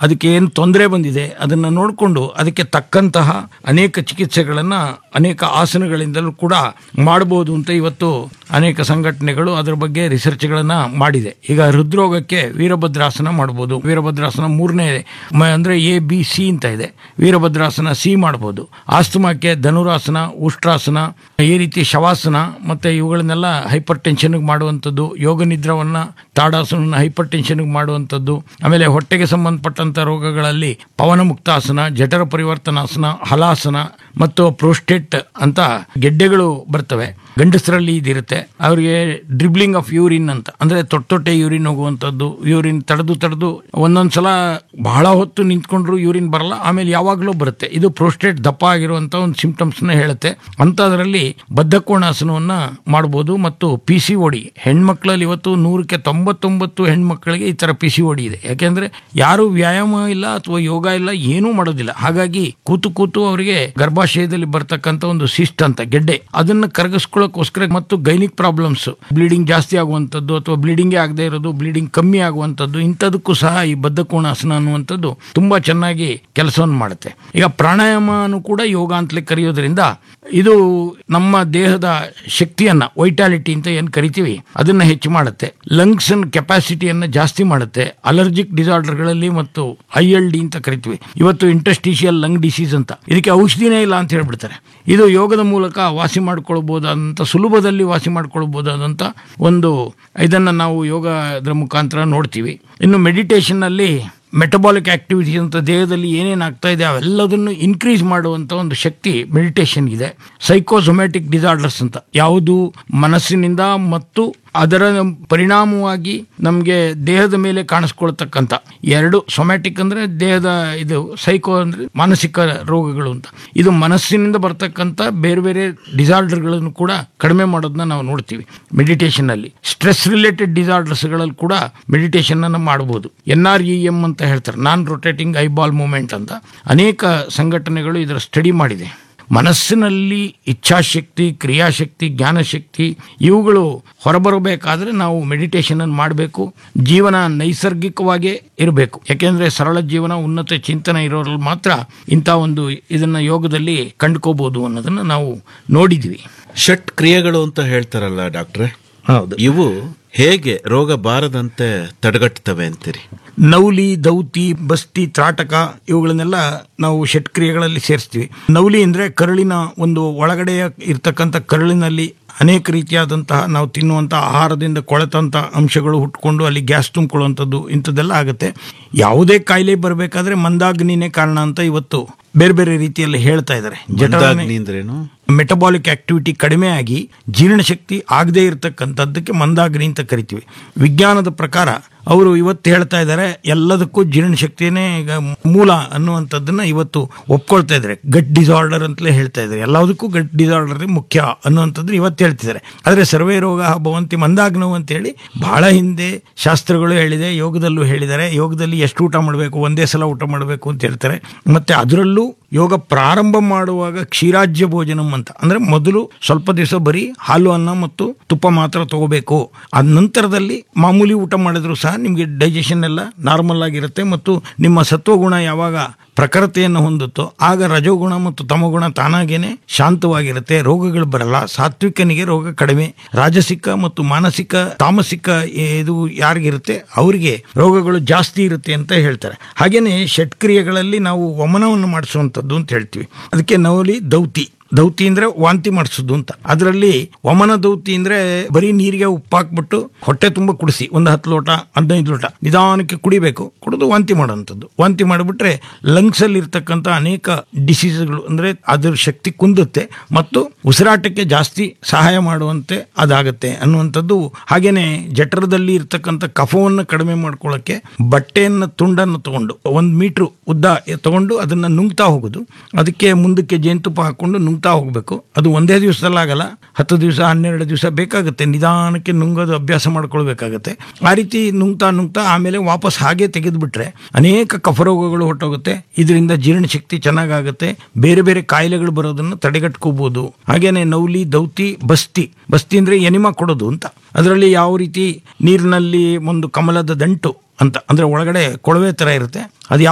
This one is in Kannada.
ಅದಕ್ಕೆ ಏನು ತೊಂದರೆ ಬಂದಿದೆ ಅದನ್ನು ನೋಡಿಕೊಂಡು ಅದಕ್ಕೆ ತಕ್ಕಂತಹ ಅನೇಕ ಚಿಕಿತ್ಸೆಗಳನ್ನು ಅನೇಕ ಆಸನಗಳಿಂದಲೂ ಕೂಡ ಮಾಡಬಹುದು ಅಂತ ಇವತ್ತು ಅನೇಕ ಸಂಘಟನೆಗಳು ಅದರ ಬಗ್ಗೆ ರಿಸರ್ಚ್ಗಳನ್ನು ಮಾಡಿದೆ ಈಗ ಹೃದ್ರೋಗಕ್ಕೆ ವೀರಭದ್ರಾಸನ ಮಾಡ್ಬೋದು ವೀರಭದ್ರಾಸನ ಮೂರನೇ ಮ- ಅಂದ್ರೆ ಎ ಬಿ ಸಿ ಅಂತ ಇದೆ ವೀರಭದ್ರಾಸನ ಸಿ ಮಾಡ್ಬೋದು ಆಸ್ತಮಾಕ್ಕೆ ಧನುರಾಸನ ಉಷ್ಟ್ರಾಸನ ಈ ರೀತಿ ಶವಾಸನ ಮತ್ತೆ ಇವುಗಳನ್ನೆಲ್ಲ ಹೈಪರ್ ಟೆನ್ಷನ್ಗೆ ಮಾಡುವಂಥದ್ದು ಯೋಗ ನಿದ್ರವನ್ನ ತಾಡಾಸನ ಹೈಪರ್ ಟೆನ್ಷನ್ಗೆ ಮಾಡುವಂಥದ್ದು ಆಮೇಲೆ ಹೊಟ್ಟೆಗೆ ಸಂಬಂಧಪಟ್ಟಂತ ರೋಗಗಳಲ್ಲಿ ಪವನ ಮುಕ್ತಾಸನ ಜಠರ ಪರಿವರ್ತನಾಸನ ಹಲಾಸನ ಮತ್ತು ಪ್ರೋಸ್ಟೇಟ್ ಅಂತ ಗೆಡ್ಡೆಗಳು ಬರ್ತವೆ ಗಂಡಸರಲ್ಲಿ ಇದಿರುತ್ತೆ ಅವರಿಗೆ ಡ್ರಿಬ್ಲಿಂಗ್ ಆಫ್ ಯೂರಿನ್ ಅಂತ ಅಂದ್ರೆ ತೊಟ್ಟೆ ತೊಟ್ಟೆ ಯೂರಿನ್ ಹೋಗುವಂಥದ್ದು ಯೂರಿನ್ ತಡೆದು ತಡೆದು ಒಂದೊಂದ್ಸಲ ಬಹಳ ಹೊತ್ತು ನಿಂತ್ಕೊಂಡ್ರು ಯೂರಿನ್ ಬರಲ್ಲ ಆಮೇಲೆ ಯಾವಾಗಲೂ ಬರುತ್ತೆ ಇದು ಪ್ರೋಸ್ಟೇಟ್ ದಪ್ಪ ಆಗಿರುವಂತ ಒಂದು ಸಿಂಪ್ಟಮ್ಸ್ನ ಹೇಳುತ್ತೆ ಅಂಥದ್ರಲ್ಲಿ ಬದ್ಧಕೋಣಾಸನವನ್ನ ಮಾಡ್ಬೋದು ಮತ್ತು ಪಿ ಸಿ ಒಡಿ ಹೆಣ್ಮಕ್ಳಲ್ಲಿ ಇವತ್ತು ನೂರಕ್ಕೆ ತೊಂಬತ್ತೊಂಬತ್ತು ಹೆಣ್ಮಕ್ಳಿಗೆ ಈ ತರ ಪಿ ಸಿ ಒಡಿ ಇದೆ ಯಾಕೆಂದ್ರೆ ಯಾರು ವ್ಯಾಯಾಮ ಇಲ್ಲ ಅಥವಾ ಯೋಗ ಇಲ್ಲ ಏನೂ ಮಾಡೋದಿಲ್ಲ ಹಾಗಾಗಿ ಕೂತು ಕೂತು ಅವರಿಗೆ ಗರ್ಭಾಶಯದಲ್ಲಿ ಬರ್ತಕ್ಕಂಥ ಒಂದು ಸಿಸ್ಟ್ ಅಂತ ಗೆಡ್ಡೆ ಅದನ್ನ ಕರಗಿಸ್ಕೊಳ್ಳೋಕೋಸ್ಕರ ಮತ್ತು ಗೈನಿಕ್ ಪ್ರಾಬ್ಲಮ್ಸ್ ಬ್ಲೀಡಿಂಗ್ ಜಾಸ್ತಿ ಆಗುವಂಥದ್ದು ಅಥವಾ ಬ್ಲೀಡಿಂಗೇ ಆಗದೆ ಇರೋದು ಬ್ಲೀಡಿಂಗ್ ಕಮ್ಮಿ ಆಗುವಂಥದ್ದು ಇಂಥದಕ್ಕೂ ಸಹ ಈ ಬದ್ಧಕೋಣಾಸನ ಅನ್ನುವಂಥದ್ದು ತುಂಬಾ ಚೆನ್ನಾಗಿ ಕೆಲಸವನ್ನು ಮಾಡುತ್ತೆ ಈಗ ಪ್ರಾಣಾಯಾಮನು ಕೂಡ ಯೋಗ ಅಂತಲೇ ಕರೆಯೋದ್ರಿಂದ ಇದು ನಮ್ಮ ದೇಹದ ಶಕ್ತಿಯನ್ನ ವೈಟಾಲಿಟಿ ಅಂತ ಏನ್ ಕರಿತೀವಿ ಅದನ್ನ ಹೆಚ್ಚು ಮಾಡುತ್ತೆ ಲಂಗ್ಸ್ ಕೆಪಾಸಿಟಿಯನ್ನ ಜಾಸ್ತಿ ಮಾಡುತ್ತೆ ಅಲರ್ಜಿಕ್ ಡಿಸಾರ್ಡರ್ಗಳಲ್ಲಿ ಮತ್ತು ಐ ಎಲ್ ಡಿ ಅಂತ ಕರಿತೀವಿ ಇವತ್ತು ಇಂಟಸ್ಟಿಷಿಯಲ್ ಲಂಗ್ ಡಿಸೀಸ್ ಅಂತ ಇದಕ್ಕೆ ಔಷಧಿನೇ ಇಲ್ಲ ಅಂತ ಹೇಳ್ಬಿಡ್ತಾರೆ ಇದು ಯೋಗದ ಮೂಲಕ ವಾಸಿ ಮಾಡ್ಕೊಳ್ಬಹುದಾದಂಥ ಸುಲಭದಲ್ಲಿ ವಾಸಿ ಮಾಡ್ಕೊಳ್ಬಹುದಾದಂಥ ಒಂದು ಇದನ್ನ ನಾವು ಯೋಗದ ಮುಖಾಂತರ ನೋಡ್ತೀವಿ ಇನ್ನು ಮೆಡಿಟೇಷನ್ ಅಲ್ಲಿ ಮೆಟಬಾಲಿಕ್ ಆಕ್ಟಿವಿಟಿ ಅಂತ ದೇಹದಲ್ಲಿ ಏನೇನು ಆಗ್ತಾ ಇದೆ ಅವೆಲ್ಲದನ್ನು ಇನ್ಕ್ರೀಸ್ ಮಾಡುವಂತ ಒಂದು ಶಕ್ತಿ ಮೆಡಿಟೇಷನ್ ಇದೆ ಸೈಕೋಸೊಮ್ಯಾಟಿಕ್ ಡಿಸಾರ್ಡರ್ಸ್ ಅಂತ ಯಾವುದು ಮನಸ್ಸಿನಿಂದ ಮತ್ತು ಅದರ ಪರಿಣಾಮವಾಗಿ ನಮಗೆ ದೇಹದ ಮೇಲೆ ಕಾಣಿಸ್ಕೊಳ್ತಕ್ಕಂಥ ಎರಡು ಸೊಮ್ಯಾಟಿಕ್ ಅಂದ್ರೆ ದೇಹದ ಇದು ಸೈಕೋ ಅಂದ್ರೆ ಮಾನಸಿಕ ರೋಗಗಳು ಅಂತ ಇದು ಮನಸ್ಸಿನಿಂದ ಬರ್ತಕ್ಕಂಥ ಬೇರೆ ಬೇರೆ ಡಿಸಾರ್ಡರ್ಗಳನ್ನು ಕೂಡ ಕಡಿಮೆ ಮಾಡೋದನ್ನ ನಾವು ನೋಡ್ತೀವಿ ಮೆಡಿಟೇಷನ್ ಅಲ್ಲಿ ಸ್ಟ್ರೆಸ್ ರಿಲೇಟೆಡ್ ಡಿಸಾರ್ಡರ್ಸ್ಗಳಲ್ಲಿ ಕೂಡ ಮೆಡಿಟೇಷನ್ ಅನ್ನು ಮಾಡಬಹುದು ಎನ್ ಆರ್ ಇ ಎಂ ಅಂತ ಹೇಳ್ತಾರೆ ನಾನ್ ರೊಟೇಟಿಂಗ್ ಐಬಾಲ್ ಮೂವ್ಮೆಂಟ್ ಅಂತ ಅನೇಕ ಸಂಘಟನೆಗಳು ಇದರ ಸ್ಟಡಿ ಮಾಡಿದೆ ಮನಸ್ಸಿನಲ್ಲಿ ಇಚ್ಛಾಶಕ್ತಿ ಕ್ರಿಯಾಶಕ್ತಿ ಜ್ಞಾನಶಕ್ತಿ ಇವುಗಳು ಹೊರಬರಬೇಕಾದ್ರೆ ನಾವು ಮೆಡಿಟೇಷನ್ ಅನ್ನು ಮಾಡಬೇಕು ಜೀವನ ನೈಸರ್ಗಿಕವಾಗೇ ಇರಬೇಕು ಯಾಕೆಂದ್ರೆ ಸರಳ ಜೀವನ ಉನ್ನತ ಚಿಂತನೆ ಇರೋರಲ್ಲಿ ಮಾತ್ರ ಇಂಥ ಒಂದು ಇದನ್ನ ಯೋಗದಲ್ಲಿ ಕಂಡುಕೋಬಹುದು ಅನ್ನೋದನ್ನ ನಾವು ನೋಡಿದ್ವಿ ಷಟ್ ಕ್ರಿಯೆಗಳು ಅಂತ ಹೇಳ್ತಾರಲ್ಲ ಡಾಕ್ಟ್ರೆ ಹೌದು ಇವು ಹೇಗೆ ರೋಗ ಬಾರದಂತೆ ತಡೆಗಟ್ಟುತ್ತವೆ ಅಂತೀರಿ ನೌಲಿ ದೌತಿ ಬಸ್ತಿ ತ್ರಾಟಕ ಇವುಗಳನ್ನೆಲ್ಲ ನಾವು ಷಟ್ಕ್ರಿಯೆಗಳಲ್ಲಿ ಸೇರಿಸ್ತೀವಿ ನೌಲಿ ಅಂದ್ರೆ ಕರುಳಿನ ಒಂದು ಒಳಗಡೆ ಇರ್ತಕ್ಕಂಥ ಕರುಳಿನಲ್ಲಿ ಅನೇಕ ರೀತಿಯಾದಂತಹ ನಾವು ತಿನ್ನುವಂಥ ಆಹಾರದಿಂದ ಕೊಳೆತಂಥ ಅಂಶಗಳು ಹುಟ್ಕೊಂಡು ಅಲ್ಲಿ ಗ್ಯಾಸ್ ತುಂಬಿಕೊಳ್ಳುವಂಥದ್ದು ಇಂಥದ್ದೆಲ್ಲ ಆಗುತ್ತೆ ಯಾವುದೇ ಕಾಯಿಲೆ ಬರಬೇಕಾದ್ರೆ ಮಂದಾಗ್ನಿನೇ ಕಾರಣ ಅಂತ ಇವತ್ತು ಬೇರೆ ಬೇರೆ ರೀತಿಯಲ್ಲಿ ಹೇಳ್ತಾ ಇದ್ದಾರೆ ಮಂದಾಗ್ನಿ ಅಂದ್ರೇನು ಮೆಟಬಾಲಿಕ್ ಆಕ್ಟಿವಿಟಿ ಕಡಿಮೆ ಆಗಿ ಜೀರ್ಣಶಕ್ತಿ ಆಗದೇ ಇರತಕ್ಕಂಥದ್ದಕ್ಕೆ ಮಂದಾಗ್ನಿ ಅಂತ ಕರಿತೀವಿ ವಿಜ್ಞಾನದ ಪ್ರಕಾರ ಅವರು ಇವತ್ತು ಹೇಳ್ತಾ ಇದ್ದಾರೆ ಎಲ್ಲದಕ್ಕೂ ಜೀರ್ಣಶಕ್ತಿಯೇ ಈಗ ಮೂಲ ಅನ್ನುವಂಥದ್ದನ್ನ ಇವತ್ತು ಒಪ್ಕೊಳ್ತಾ ಇದ್ದಾರೆ ಗಟ್ ಡಿಸಾರ್ಡರ್ ಅಂತಲೇ ಹೇಳ್ತಾ ಇದ್ದಾರೆ ಎಲ್ಲದಕ್ಕೂ ಗಟ್ ಡಿಸಾರ್ಡರ್ ಮುಖ್ಯ ಅನ್ನುವಂಥದ್ದು ಇವತ್ತು ಹೇಳ್ತಿದ್ದಾರೆ ಆದರೆ ಸರ್ವೇ ರೋಗ ಭವಂತಿ ಮಂದಾಗ್ನವು ಅಂತ ಹೇಳಿ ಬಹಳ ಹಿಂದೆ ಶಾಸ್ತ್ರಗಳು ಹೇಳಿದೆ ಯೋಗದಲ್ಲೂ ಹೇಳಿದ್ದಾರೆ ಯೋಗದಲ್ಲಿ ಎಷ್ಟು ಊಟ ಮಾಡಬೇಕು ಒಂದೇ ಸಲ ಊಟ ಮಾಡಬೇಕು ಅಂತ ಹೇಳ್ತಾರೆ ಮತ್ತೆ ಅದರಲ್ಲೂ ಯೋಗ ಪ್ರಾರಂಭ ಮಾಡುವಾಗ ಕ್ಷೀರಾಜ್ಯ ಭೋಜನಂ ಅಂತ ಅಂದ್ರೆ ಮೊದಲು ಸ್ವಲ್ಪ ದಿವಸ ಬರೀ ಹಾಲು ಅನ್ನ ಮತ್ತು ತುಪ್ಪ ಮಾತ್ರ ತಗೋಬೇಕು ಅದ ನಂತರದಲ್ಲಿ ಮಾಮೂಲಿ ಊಟ ಮಾಡಿದ್ರು ಸಹ ನಿಮಗೆ ಡೈಜೆಷನ್ ಎಲ್ಲ ನಾರ್ಮಲ್ ಆಗಿರುತ್ತೆ ಮತ್ತು ನಿಮ್ಮ ಸತ್ವಗುಣ ಯಾವಾಗ ಪ್ರಖರತೆಯನ್ನು ಹೊಂದುತ್ತೋ ಆಗ ರಜೋಗುಣ ಮತ್ತು ತಮಗುಣ ತಾನಾಗೇನೆ ಶಾಂತವಾಗಿರುತ್ತೆ ರೋಗಗಳು ಬರಲ್ಲ ಸಾತ್ವಿಕನಿಗೆ ರೋಗ ಕಡಿಮೆ ರಾಜಸಿಕ ಮತ್ತು ಮಾನಸಿಕ ತಾಮಸಿಕ ಇದು ಯಾರಿಗಿರುತ್ತೆ ಅವರಿಗೆ ರೋಗಗಳು ಜಾಸ್ತಿ ಇರುತ್ತೆ ಅಂತ ಹೇಳ್ತಾರೆ ಹಾಗೇನೆ ಷಟ್ಕ್ರಿಯೆಗಳಲ್ಲಿ ನಾವು ವಮನವನ್ನು ಮಾಡಿಸುವಂಥದ್ದು ಅಂತ ಹೇಳ್ತೀವಿ ಅದಕ್ಕೆ ನವಲಿ ದೌತಿ ದೌತಿ ಅಂದ್ರೆ ವಾಂತಿ ಮಾಡಿಸೋದು ಅಂತ ಅದರಲ್ಲಿ ವಮನ ದೌತಿ ಅಂದ್ರೆ ಬರೀ ನೀರಿಗೆ ಉಪ್ಪು ಹಾಕ್ಬಿಟ್ಟು ಹೊಟ್ಟೆ ತುಂಬ ಕುಡಿಸಿ ಒಂದು ಹತ್ತು ಲೋಟ ಹದಿನೈದು ಲೋಟ ನಿಧಾನಕ್ಕೆ ಕುಡಿಬೇಕು ಕುಡಿದು ವಾಂತಿ ಮಾಡುವಂಥದ್ದು ವಾಂತಿ ಮಾಡಿಬಿಟ್ರೆ ಲಂಗ್ಸ್ ಅಲ್ಲಿ ಇರ್ತಕ್ಕಂಥ ಅನೇಕ ಡಿಸೀಸ್ಗಳು ಅಂದ್ರೆ ಅದ್ರ ಶಕ್ತಿ ಕುಂದುತ್ತೆ ಮತ್ತು ಉಸಿರಾಟಕ್ಕೆ ಜಾಸ್ತಿ ಸಹಾಯ ಮಾಡುವಂತೆ ಅದಾಗತ್ತೆ ಅನ್ನುವಂಥದ್ದು ಹಾಗೇನೆ ಜಠರದಲ್ಲಿ ಇರ್ತಕ್ಕಂಥ ಕಫವನ್ನು ಕಡಿಮೆ ಮಾಡ್ಕೊಳ್ಳೋಕೆ ಬಟ್ಟೆಯನ್ನ ತುಂಡನ್ನು ತಗೊಂಡು ಒಂದು ಮೀಟ್ರು ಉದ್ದ ತಗೊಂಡು ಅದನ್ನ ನುಂಗ್ತಾ ಹೋಗೋದು ಅದಕ್ಕೆ ಮುಂದಕ್ಕೆ ಜೇನುತುಪ್ಪ ಹಾಕೊಂಡು ನುಂಗ್ತಾ ಹೋಗಬೇಕು ಅದು ಒಂದೇ ದಿವಸದಲ್ಲಿ ಆಗಲ್ಲ ಹತ್ತು ದಿವಸ ಹನ್ನೆರಡು ದಿವಸ ಬೇಕಾಗುತ್ತೆ ನಿಧಾನಕ್ಕೆ ನುಂಗೋದು ಅಭ್ಯಾಸ ಮಾಡ್ಕೊಳ್ಬೇಕಾಗತ್ತೆ ಆ ರೀತಿ ನುಂಗ್ತಾ ನುಂಗ್ತಾ ಆಮೇಲೆ ವಾಪಸ್ ಹಾಗೆ ತೆಗೆದುಬಿಟ್ರೆ ಅನೇಕ ಕಫರೋಗಗಳು ಹೊಟ್ಟೋಗುತ್ತೆ ಇದರಿಂದ ಜೀರ್ಣಶಕ್ತಿ ಚೆನ್ನಾಗಾಗುತ್ತೆ ಬೇರೆ ಬೇರೆ ಕಾಯಿಲೆಗಳು ಬರೋದನ್ನು ತಡೆಗಟ್ಕೋಬಹುದು ಹಾಗೇನೆ ನೌಲಿ ದೌತಿ ಬಸ್ತಿ ಬಸ್ತಿ ಅಂದ್ರೆ ಎನಿಮಾ ಕೊಡೋದು ಅಂತ ಅದರಲ್ಲಿ ಯಾವ ರೀತಿ ನೀರಿನಲ್ಲಿ ಒಂದು ಕಮಲದ ದಂಟು ಅಂತ ಅಂದ್ರೆ ಒಳಗಡೆ ಕೊಳವೆ ತರ ಇರುತ್ತೆ ಅದು